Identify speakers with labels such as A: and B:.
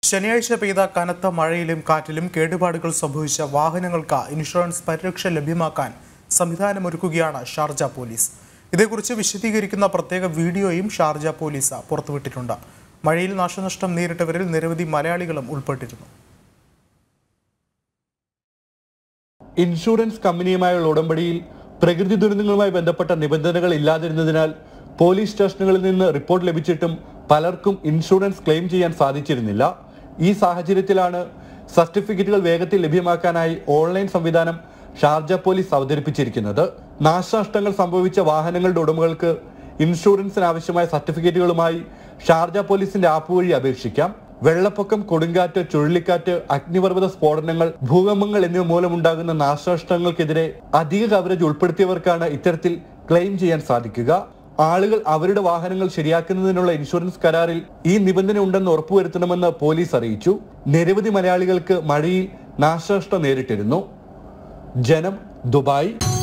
A: ശനിയാഴ്ച പെയ്ത കനത്ത മഴയിലും കാറ്റിലും കേടുപാടുകൾ സംഭവിച്ച വാഹനങ്ങൾക്ക് ഇൻഷുറൻസ് പരിരക്ഷ ലഭ്യമാക്കാൻ സംവിധാനമൊരുക്കുകയാണ് ഷാർജ പോലീസ് ഇതേക്കുറിച്ച് വിശദീകരിക്കുന്ന പ്രത്യേക വീഡിയോയും ഷാർജ പോലീസ് പുറത്തുവിട്ടിട്ടുണ്ട് മഴയിൽ നാശനഷ്ടം നേരിട്ടവരിൽ നിരവധി മലയാളികളും ഉൾപ്പെട്ടിരുന്നു
B: ഇൻഷുറൻസ് കമ്പനിയുമായുള്ള ഉടമ്പടിയിൽ പ്രകൃതി ദുരന്തങ്ങളുമായി ബന്ധപ്പെട്ട നിബന്ധനകൾ ഇല്ലാതിരുന്നതിനാൽ പോലീസ് സ്റ്റേഷനുകളിൽ നിന്ന് റിപ്പോർട്ട് ലഭിച്ചിട്ടും പലർക്കും ഇൻഷുറൻസ് ക്ലെയിം ചെയ്യാൻ സാധിച്ചിരുന്നില്ല ഈ സാഹചര്യത്തിലാണ് സർട്ടിഫിക്കറ്റുകൾ വേഗത്തിൽ ലഭ്യമാക്കാനായി ഓൺലൈൻ സംവിധാനം ഷാർജ പോലീസ് അവതരിപ്പിച്ചിരിക്കുന്നത് നാശനഷ്ടങ്ങൾ സംഭവിച്ച വാഹനങ്ങളുടെ ഉടമകൾക്ക് ഇൻഷുറൻസിന് ആവശ്യമായ സർട്ടിഫിക്കറ്റുകളുമായി ഷാർജ പോലീസിന്റെ ആപ്പ് വഴി അപേക്ഷിക്കാം വെള്ളപ്പൊക്കം കൊടുങ്കാറ്റ് ചുഴലിക്കാറ്റ് അഗ്നിപർവ്വത സ്ഫോടനങ്ങൾ ഭൂകമ്പങ്ങൾ എന്നിവ മൂലമുണ്ടാകുന്ന നാശനഷ്ടങ്ങൾക്കെതിരെ അധിക കവറേജ് ഉൾപ്പെടുത്തിയവർക്കാണ് ഇത്തരത്തിൽ ക്ലെയിം ചെയ്യാൻ സാധിക്കുക ആളുകൾ അവരുടെ വാഹനങ്ങൾ ശരിയാക്കുന്നതിനുള്ള ഇൻഷുറൻസ് കരാറിൽ ഈ നിബന്ധന ഉണ്ടെന്ന് ഉറപ്പുവരുത്തണമെന്ന് പോലീസ് അറിയിച്ചു നിരവധി മലയാളികൾക്ക് മഴയിൽ നാശനഷ്ടം നേരിട്ടിരുന്നു ജനം ദുബായ്